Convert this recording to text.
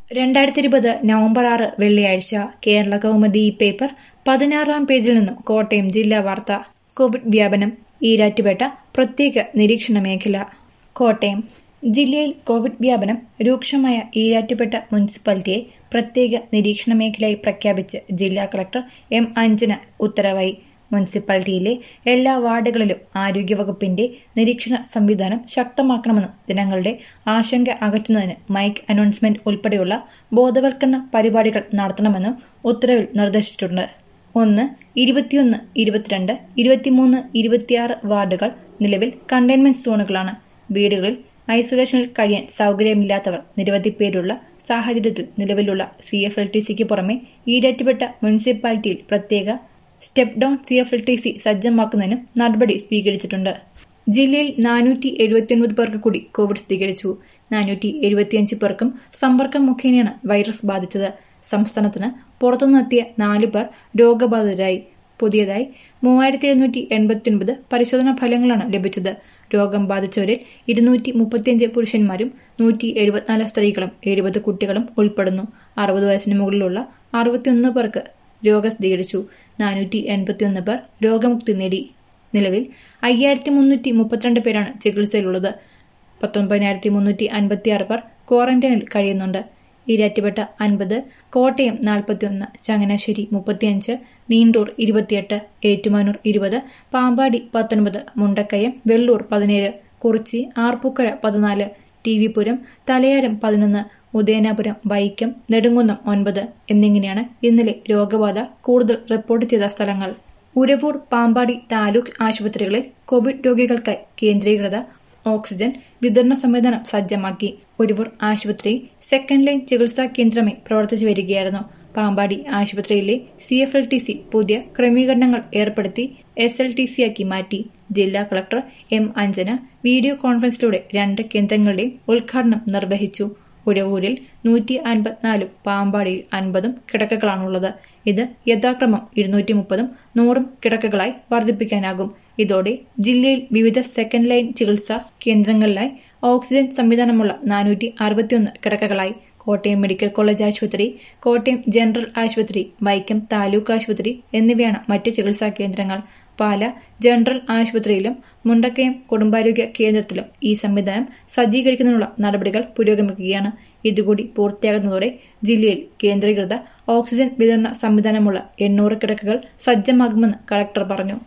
രണ്ടായിരത്തി ഇരുപത് നവംബർ ആറ് വെള്ളിയാഴ്ച കേരള കൗമുദി പേപ്പർ പതിനാറാം പേജിൽ നിന്നും കോട്ടയം ജില്ലാ വാർത്ത കോവിഡ് വ്യാപനം ഈരാറ്റുപേട്ട പ്രത്യേക നിരീക്ഷണ മേഖല കോട്ടയം ജില്ലയിൽ കോവിഡ് വ്യാപനം രൂക്ഷമായ ഈരാറ്റുപേട്ട മുനിസിപ്പാലിറ്റിയെ പ്രത്യേക നിരീക്ഷണ മേഖലയായി പ്രഖ്യാപിച്ച് ജില്ലാ കളക്ടർ എം അഞ്ജന ഉത്തരവായി മുനിസിപ്പാലിറ്റിയിലെ എല്ലാ വാർഡുകളിലും ആരോഗ്യവകുപ്പിന്റെ നിരീക്ഷണ സംവിധാനം ശക്തമാക്കണമെന്നും ജനങ്ങളുടെ ആശങ്ക അകറ്റുന്നതിന് മൈക്ക് അനൗൺസ്മെന്റ് ഉൾപ്പെടെയുള്ള ബോധവൽക്കരണ പരിപാടികൾ നടത്തണമെന്നും ഉത്തരവിൽ നിർദ്ദേശിച്ചിട്ടുണ്ട് ഒന്ന് ഇരുപത്തിയൊന്ന് ഇരുപത്തിരണ്ട് ഇരുപത്തിമൂന്ന് ഇരുപത്തിയാറ് വാർഡുകൾ നിലവിൽ കണ്ടെയ്ൻമെന്റ് സോണുകളാണ് വീടുകളിൽ ഐസൊലേഷനിൽ കഴിയാൻ സൗകര്യമില്ലാത്തവർ നിരവധി പേരുള്ള സാഹചര്യത്തിൽ നിലവിലുള്ള സി എഫ് എൽ ടി സിക്ക് പുറമെ ഈരാറ്റുപേട്ട മുനിസിപ്പാലിറ്റിയിൽ പ്രത്യേക step down C F L T C സജ്ജമാക്കുന്നതിനും നടപടി സ്വീകരിച്ചിട്ടുണ്ട് ജില്ലയിൽ നാനൂറ്റി എഴുപത്തിയൊൻപത് പേർക്ക് കൂടി കോവിഡ് സ്ഥിരീകരിച്ചു നാനൂറ്റി എഴുപത്തിയഞ്ച് പേർക്കും സമ്പർക്കം മുഖേനയാണ് വൈറസ് ബാധിച്ചത് സംസ്ഥാനത്തിന് പുറത്തുനിന്നെത്തിയ നാല് പേർ രോഗബാധിതരായി പുതിയതായി മൂവായിരത്തി എഴുന്നൂറ്റി എൺപത്തിയൊൻപത് പരിശോധനാ ഫലങ്ങളാണ് ലഭിച്ചത് രോഗം ബാധിച്ചവരിൽ ഇരുന്നൂറ്റി മുപ്പത്തിയഞ്ച് പുരുഷന്മാരും നൂറ്റി എഴുപത്തിനാല് സ്ത്രീകളും എഴുപത് കുട്ടികളും ഉൾപ്പെടുന്നു അറുപത് വയസ്സിന് മുകളിലുള്ള അറുപത്തിയൊന്ന് പേർക്ക് രോഗം സ്ഥിരീകരിച്ചു നാനൂറ്റി എൺപത്തിയൊന്ന് പേർ രോഗമുക്തി നേടി നിലവിൽ അയ്യായിരത്തി മുന്നൂറ്റി മുപ്പത്തിരണ്ട് പേരാണ് ചികിത്സയിലുള്ളത് പത്തൊൻപതിനായിരത്തി മുന്നൂറ്റി അൻപത്തിയാറ് പേർ ക്വാറന്റൈനിൽ കഴിയുന്നുണ്ട് ഈരാറ്റുപേട്ട അൻപത് കോട്ടയം നാൽപ്പത്തിയൊന്ന് ചങ്ങനാശ്ശേരി മുപ്പത്തിയഞ്ച് നീണ്ടൂർ ഇരുപത്തിയെട്ട് ഏറ്റുമാനൂർ ഇരുപത് പാമ്പാടി പത്തൊൻപത് മുണ്ടക്കയം വെള്ളൂർ പതിനേഴ് കുറിച്ചി ആർപ്പൂക്കര പതിനാല് ടി വി പുരം തലയാരം പതിനൊന്ന് ഉദയനാപുരം വൈക്കം നെടുങ്കുന്നം ഒൻപത് എന്നിങ്ങനെയാണ് ഇന്നലെ രോഗബാധ കൂടുതൽ റിപ്പോർട്ട് ചെയ്ത സ്ഥലങ്ങൾ ഉരവൂർ പാമ്പാടി താലൂക്ക് ആശുപത്രികളിൽ കോവിഡ് രോഗികൾക്കായി കേന്ദ്രീകൃത ഓക്സിജൻ വിതരണ സംവിധാനം സജ്ജമാക്കി ഉരുവൂർ ആശുപത്രി സെക്കൻഡ് ലൈൻ ചികിത്സാ കേന്ദ്രമായി പ്രവർത്തിച്ചു വരികയായിരുന്നു പാമ്പാടി ആശുപത്രിയിലെ C F L T C പുതിയ ക്രമീകരണങ്ങൾ ഏർപ്പെടുത്തി എസ് എൽ ടി സി ആക്കി മാറ്റി ജില്ലാ കളക്ടർ എം അഞ്ജന വീഡിയോ കോൺഫറൻസിലൂടെ രണ്ട് കേന്ദ്രങ്ങളുടെയും ഉദ്ഘാടനം നിർവഹിച്ചു ഉരവൂരിൽ നൂറ്റി അൻപത്തിനാലും പാമ്പാടിയിൽ അൻപതും കിടക്കകളാണുള്ളത് ഇത് യഥാക്രമം ഇരുന്നൂറ്റി മുപ്പതും നൂറും കിടക്കകളായി വർദ്ധിപ്പിക്കാനാകും ഇതോടെ ജില്ലയിൽ വിവിധ സെക്കൻഡ് ലൈൻ ചികിത്സാ കേന്ദ്രങ്ങളിലായി ഓക്സിജൻ സംവിധാനമുള്ള നാനൂറ്റി അറുപത്തിയൊന്ന് കിടക്കകളായി കോട്ടയം മെഡിക്കൽ കോളേജ് ആശുപത്രി കോട്ടയം ജനറൽ ആശുപത്രി വൈക്കം താലൂക്ക് ആശുപത്രി എന്നിവയാണ് മറ്റ് ചികിത്സാ കേന്ദ്രങ്ങൾ പാല ജനറൽ ആശുപത്രിയിലും മുണ്ടക്കയം കുടുംബാരോഗ്യ കേന്ദ്രത്തിലും ഈ സംവിധാനം സജ്ജീകരിക്കുന്നതിനുള്ള നടപടികൾ പുരോഗമിക്കുകയാണ് ഇതുകൂടി പൂർത്തിയാകുന്നതോടെ ജില്ലയിൽ കേന്ദ്രീകൃത ഓക്സിജൻ വിതരണ സംവിധാനമുള്ള എണ്ണൂറ് കിടക്കകൾ സജ്ജമാകുമെന്ന് കളക്ടർ പറഞ്ഞു